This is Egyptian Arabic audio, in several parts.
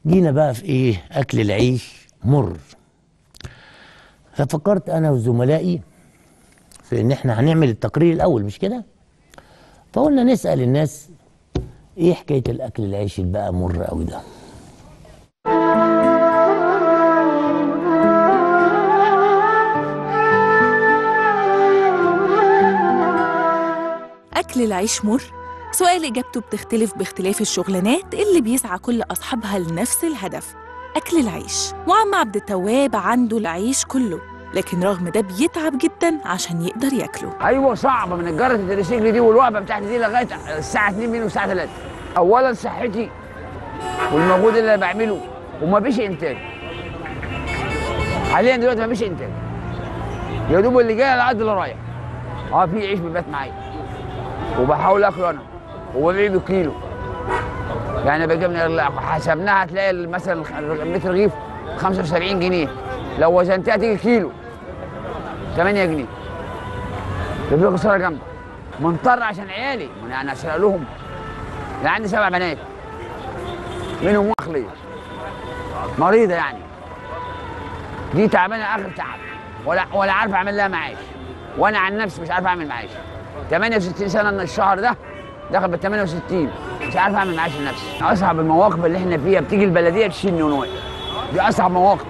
جينا بقى في ايه اكل العيش مر ففكرت انا وزملائي في ان احنا هنعمل التقرير الاول مش كده فقلنا نسال الناس ايه حكايه الاكل العيش اللي بقى مر قوي ده أكل العيش مر؟ سؤال إجابته بتختلف باختلاف الشغلانات اللي بيسعى كل أصحابها لنفس الهدف أكل العيش وعم عبد التواب عنده العيش كله لكن رغم ده بيتعب جدا عشان يقدر ياكله ايوه صعبه من الجره التريسيكل دي والوقفه بتاعتي دي لغايه الساعه 2 من والساعه 3 اولا صحتي والمجهود اللي انا بعمله ومفيش انتاج حاليا دلوقتي مفيش انتاج يا دوب اللي جاي على قد اللي رايح اه في عيش بيبات معايا وبحاول اكله انا وببيع بالكيلو يعني بجيب من حسبناها هتلاقي مثلا متر رغيف 75 جنيه لو وزنتها تيجي كيلو 8 جنيه ده في خساره جامده مضطر عشان عيالي ما انا اسرق لهم انا عندي سبع بنات منهم واخليه مريضه يعني دي تعبانه اخر تعب ولا ولا عارف اعمل لها معاش وانا عن نفسي مش عارف اعمل معاش 68 سنه ان الشهر ده دخل بال 68 مش عارف اعمل معاش لنفسي اصعب المواقف اللي احنا فيها بتيجي البلديه تشيلني ونوقف دي اصعب مواقف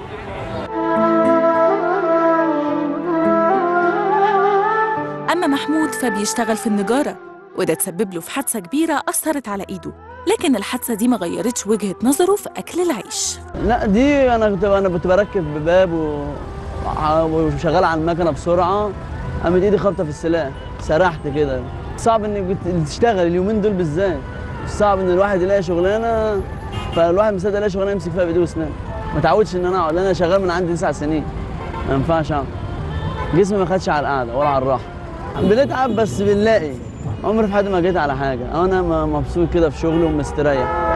أما محمود فبيشتغل في النجارة وده تسبب له في حادثة كبيرة أثرت على إيده لكن الحادثة دي ما غيرتش وجهة نظره في أكل العيش لا دي انا كنت انا كنت بركب باب و... وشغال على المكنه بسرعه قامت ايدي خبطه في السلاح سرحت كده صعب انك بت- تشتغل اليومين دول بالذات صعب ان الواحد يلاقي شغلانه فالواحد مصدق يلاقي شغلانه يمسك فيها بايديه واسنانه ما تعودش ان انا اقعد انا شغال من عندي تسع سنين ما ينفعش اقعد جسمي ما خدش على القعده ولا على الراحه بنتعب بس بنلاقي عمري في حياتي ما جيت على حاجه انا م- مبسوط كده في شغلي ومستريح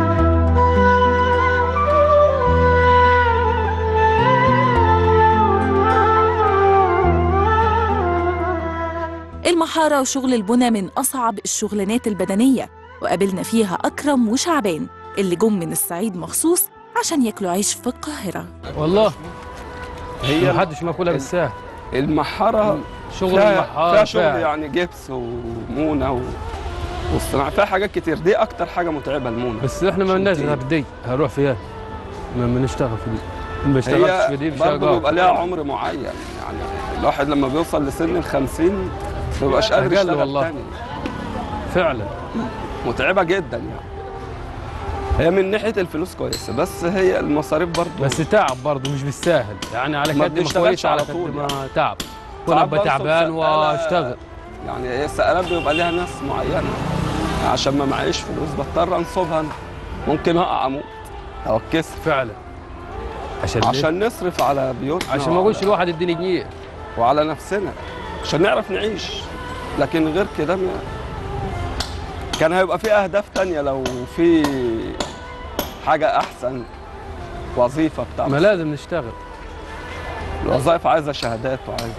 المحارة وشغل البنى من أصعب الشغلانات البدنية وقابلنا فيها أكرم وشعبان اللي جم من الصعيد مخصوص عشان ياكلوا عيش في القاهرة والله هي ما حدش ماكلها بالساهل المحاره شغل فيها, المحار فيها شغل فعلا. يعني جبس ومونه و... والصناعه فيها حاجات كتير دي اكتر حاجه متعبه المونه بس احنا ما لناش غير دي هنروح فيها ما بنشتغل في دي ما اشتغلتش هي في دي برضه بيبقى ليها بشغال عمر معين يعني الواحد لما بيوصل لسن ال 50 ما بيبقاش قادر أقل يشتغل والله. تاني فعلا متعبه جدا يعني هي من ناحيه الفلوس كويسه بس هي المصاريف برضه بس تعب برضه مش بالساهل يعني على ما قد ما بنشتغلش كويس على على قد طول ما يعني. تعب كنا ساعات ابقى بوصل تعبان سقالة- واشتغل يعني هي السقالات بيبقى ليها ناس معينه عشان ما معيش فلوس بضطر انصبها أنا. ممكن اقع اموت او اتكسر فعلا عشان عشان عشان نصرف على بيوتنا عشان ما اقولش وعلى- الواحد اديني جنيه وعلى نفسنا عشان نعرف نعيش لكن غير كده ما كان هيبقى في اهداف تانية لو في حاجه احسن وظيفه بتاع ما لازم نشتغل الوظائف عايزه شهادات وعايزه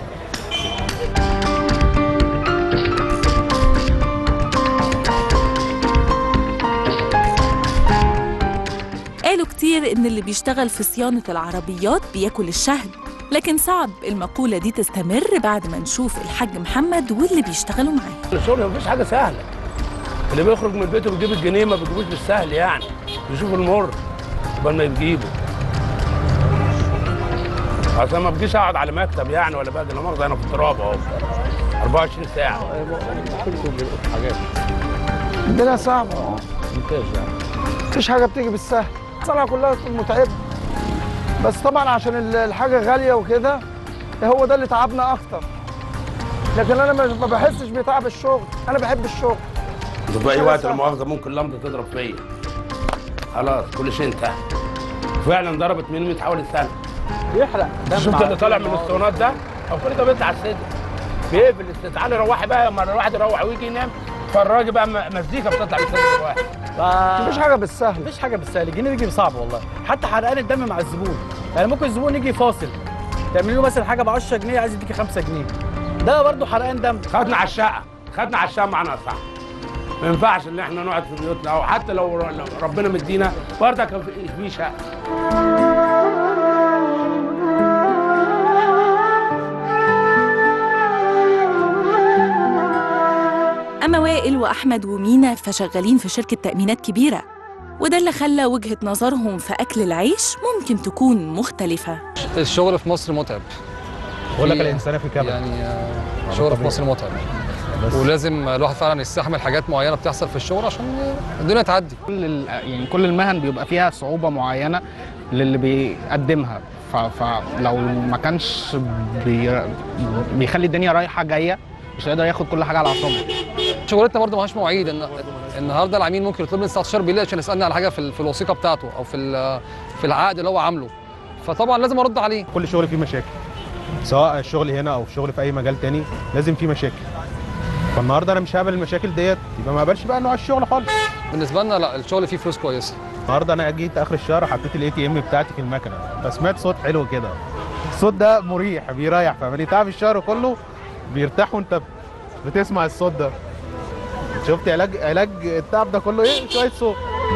قالوا كتير إن اللي بيشتغل في صيانة العربيات بياكل الشهد لكن صعب المقولة دي تستمر بعد ما نشوف الحاج محمد واللي بيشتغلوا معاه الشغل مفيش حاجه سهله اللي بيخرج من بيته بيجيب الجنيه ما بيجيبوش بالسهل يعني بيشوف المر قبل ما يجيبه عشان ما بجيش اقعد على مكتب يعني ولا باجي لا مؤاخذه انا في التراب اهو 24 ساعه الدنيا صعبة ممتاز يعني مفيش حاجة بتيجي بالسهل الصنعة كلها متعبة بس طبعا عشان ال- الحاجة غالية وكده هو ده اللي تعبنا أكتر لكن أنا ما ما بحسش بتعب الشغل أنا بحب الشغل انت في اي وقت لا مؤاخذه ممكن لمضه تضرب فيا خلاص كل شيء انتهى فعلا ضربت مني من حوالي سنه بيحرق شفت اللي طالع من الاسطوانات ده او كل ده بيطلع الصدر بيقفل الصدر. تعالي روحي بقى لما الواحد يروح ويجي ينام فرجي بقى م- مزيكا بتطلع من صدر الواحد مفيش حاجة بالسهل مفيش حاجه بالسهل الجنيه بيجي صعب والله حتى حرقان الدم مع الزبون يعني ممكن الزبون يجي فاصل تعملي له مثلا حاجه ب 10 جنيه عايز يديكي 5 جنيه ده برضه حرقان دم خدنا على الشقه خدنا على الشقه معانا صح ما ينفعش ان احنا نقعد في بيوتنا او حتى لو لو ربنا مدينا برضك في- في شقه أما وائل وأحمد ومينا فشغالين في شركة تأمينات كبيرة وده اللي خلى وجهة نظرهم في أكل العيش ممكن تكون مختلفة الشغل في مصر متعب بقول لك في- الانسانيه في كامل يعني آه، الشغل في مصر متعب ولازم الواحد فعلا يستحمل حاجات معينه بتحصل في الشغل عشان الدنيا تعدي كل ال- يعني كل المهن بيبقى فيها صعوبة معينة للي بيقدمها ف- فلو ما كانش بي بيخلي الدنيا رايحة جاية مش هيقدر ياخد كل حاجة على أعصابه شغلتنا برضه ماهاش مواعيد إن النهارده العميل ممكن يطلب مني الساعه 19 بالليل عشان يسالني على حاجه في ال- في الوثيقه بتاعته او في ال- في العقد اللي هو عامله فطبعا لازم ارد عليه كل شغل فيه مشاكل سواء الشغل هنا او الشغل في اي مجال تاني لازم فيه مشاكل فالنهارده انا مش هقبل المشاكل ديت يبقى ما اقبلش بقى نوع الشغل خالص بالنسبه لنا لا الشغل فيه فلوس كويسه النهارده انا جيت اخر الشهر حطيت الاي تي ام بتاعتي في المكنه فسمعت صوت حلو كده الصوت ده مريح بيريح فاهمني تعب الشهر كله بيرتاح وانت بتسمع الصوت ده شفت علاج علاج التعب ده كله ايه شويه صوت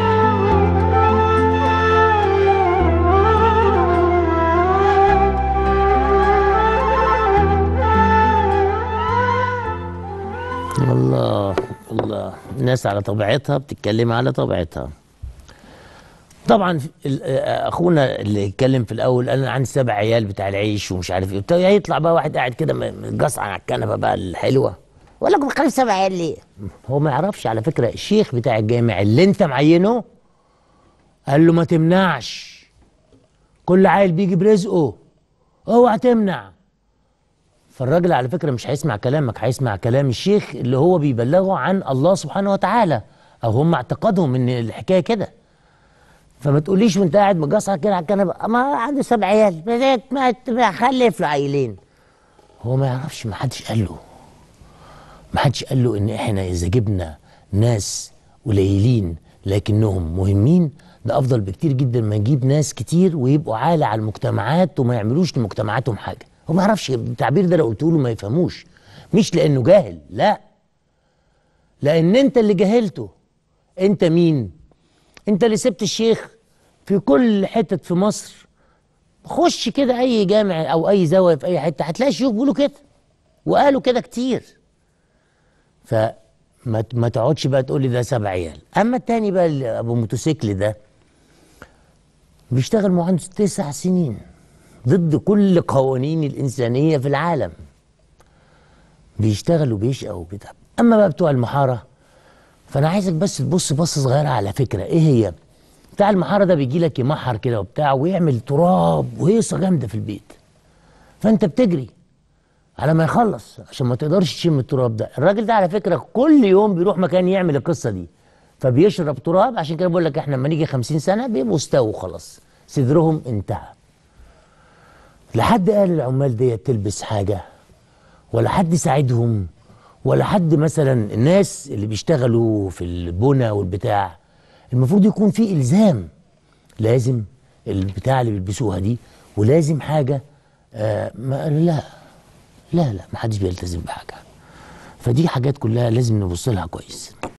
الله الله الناس على طبيعتها بتتكلم على طبيعتها طبعا ال- آه، اخونا اللي اتكلم في الاول قال انا عندي سبع عيال بتاع العيش ومش عارف ايه طيب هيطلع بقى واحد قاعد كده م- متجصعن على الكنبه بقى الحلوه ولا لك مخالف سبع عيال ليه؟ هو ما يعرفش على فكره الشيخ بتاع الجامع اللي انت معينه قال له ما تمنعش كل عيل بيجي برزقه اوعى تمنع فالراجل على فكره مش هيسمع كلامك هيسمع كلام الشيخ اللي هو بيبلغه عن الله سبحانه وتعالى او هم اعتقادهم ان الحكايه كده فما تقوليش وانت قاعد مجصع كده على الكنبه ما عنده سبع عيال بدأت ما ما خلف له عيلين هو ما يعرفش ما حدش قال له ما حدش قال له ان احنا اذا جبنا ناس قليلين لكنهم مهمين ده افضل بكتير جدا ما نجيب ناس كتير ويبقوا عالة على المجتمعات وما يعملوش لمجتمعاتهم حاجه هو ما يعرفش التعبير ده لو قلته له ما يفهموش مش لانه جاهل لا لان انت اللي جاهلته انت مين انت اللي سبت الشيخ في كل حتة في مصر خش كده اي جامع او اي زاويه في اي حته هتلاقي الشيوخ بيقولوا كده وقالوا كده كتير فما ت- ما تقعدش بقى تقول لي ده سبع عيال اما التاني بقى اللي ابو موتوسيكل ده بيشتغل مهندس تسع سنين ضد كل قوانين الانسانيه في العالم بيشتغل وبيشقى وبيتعب اما بقى بتوع المحاره فانا عايزك بس تبص بصه صغيره على فكره ايه هي بتاع المحاره ده بيجي لك يمحر كده وبتاع ويعمل تراب وهيصه جامده في البيت فانت بتجري على ما يخلص عشان ما تقدرش تشم التراب ده الراجل ده على فكره كل يوم بيروح مكان يعمل القصه دي فبيشرب تراب عشان كده بقول لك احنا لما نيجي 50 سنه بيبقوا استووا خلاص صدرهم انتهى لحد قال العمال ديت تلبس حاجه ولا حد ساعدهم ولا حد مثلا الناس اللي بيشتغلوا في البنى والبتاع المفروض يكون في الزام لازم البتاع اللي بيلبسوها دي ولازم حاجه آه ما لا لا لا ما حدش بيلتزم بحاجه فدي حاجات كلها لازم نبص لها كويس